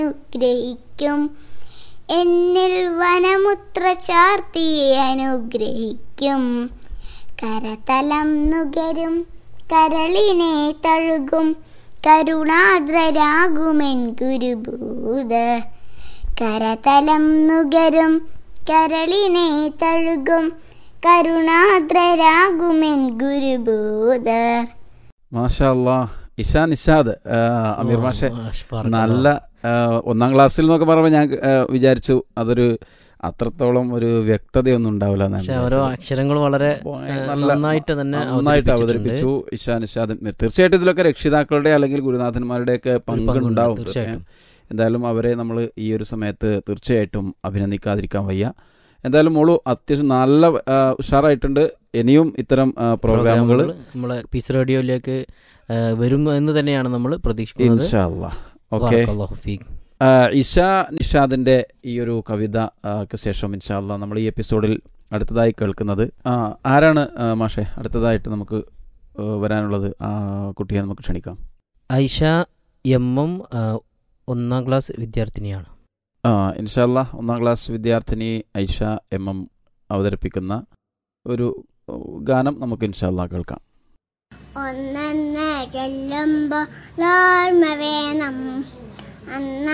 അനുഗ്രഹിക്കും എന്നിൽ വനമുത്ര ചാർത്തി അനുഗ്രഹിക്കും കരതലം നുകരും കരളിനെ തഴുകും കരുണാദ്രരാകുമെൻ ഗുരുഭൂത കരതലം നുകരും കരളിനെ തഴുകും കരുണാദ്രരാകുമെൻ ഗുരുഭൂതർ മാഷാ അല്ലാ ഇഷാ നിഷാദ് ആ, അമീർ മാഷെ മാഷ് പറഞ്ഞു. നല്ല ആ, ഒന്നാം ക്ലാസ്സിൽ എന്നൊക്കെ പറയുമ്പോൾ ഞാൻ ആ, വിചാരിച്ചു അതൊരു അത്രത്തോളം ഒരു വ്യക്തതയൊന്നും ഉണ്ടാവില്ല എന്നാണ് പക്ഷെ ഓരോ വിചാരിച്ചത്. അക്ഷരങ്ങൾ വളരെ അപ്പോൾ ഏ, നല്ല നന്നായിട്ട് തന്നെ നന്നായിട്ട് അവതരിപ്പിച്ചിട്ടുണ്ട്. അവതരിപ്പിച്ചു ഇഷാ നിഷാദ് തീർച്ചയായിട്ടും ഇതിലൊക്കെ രക്ഷിതാക്കളുടെ അല്ലെങ്കിൽ ഗുരുനാഥന്മാരുടെയൊക്കെ പങ്കുണ്ടാവും തീർച്ചയായിട്ടും. എന്തായാലും അവരെ നമ്മൾ ഈ ഒരു സമയത്ത് തീർച്ചയായിട്ടും അഭിനന്ദിക്കാതിരിക്കാൻ വയ്യ എന്തായാലും മോളു അത്യാവശ്യം നല്ല ആ, ഉഷാറായിട്ടുണ്ട് ഇനിയും ഇത്തരം പ്രോഗ്രാമുകൾ പ്രോഗ്രാമുകൾ നമ്മളെ പീസ് റേഡിയോയിലേക്ക് ഏ, വരും എന്ന് തന്നെയാണ് നമ്മൾ പ്രതീക്ഷിക്കുന്നത് ഇൻഷാല്ല ഓക്കെ ബാറക്കല്ലാഹു ഫീക്ക്. ഇഷ നിഷാദിന്റെ ഈ ഒരു കവിത ആ, ക്ക് ശേഷം ഇൻഷാല്ല നമ്മൾ ഈ എപ്പിസോഡിൽ അടുത്തതായി കേൾക്കുന്നത് ആ, ആരാണ് ആ, മാഷെ അടുത്തതായിട്ട് നമുക്ക് ആ, വരാനുള്ളത് ആ കുട്ടിയെ നമുക്ക് ക്ഷണിക്കാം ഐഷ എം എം ആ, ഒന്നാം ക്ലാസ് വിദ്യാർത്ഥിനിയാണ് ആ ഇൻഷാല്ല ഒന്നാം ക്ലാസ് വിദ്യാർത്ഥിനി ഐഷ എം എം അവതരിപ്പിക്കുന്ന ഒരു ആ, ഗാനം നമുക്ക് ഇൻഷാല്ല കേൾക്കാം ഒന്നെന്ന് ചെല്ലുമ്പോ ഓർമ്മ വേണം അന്ന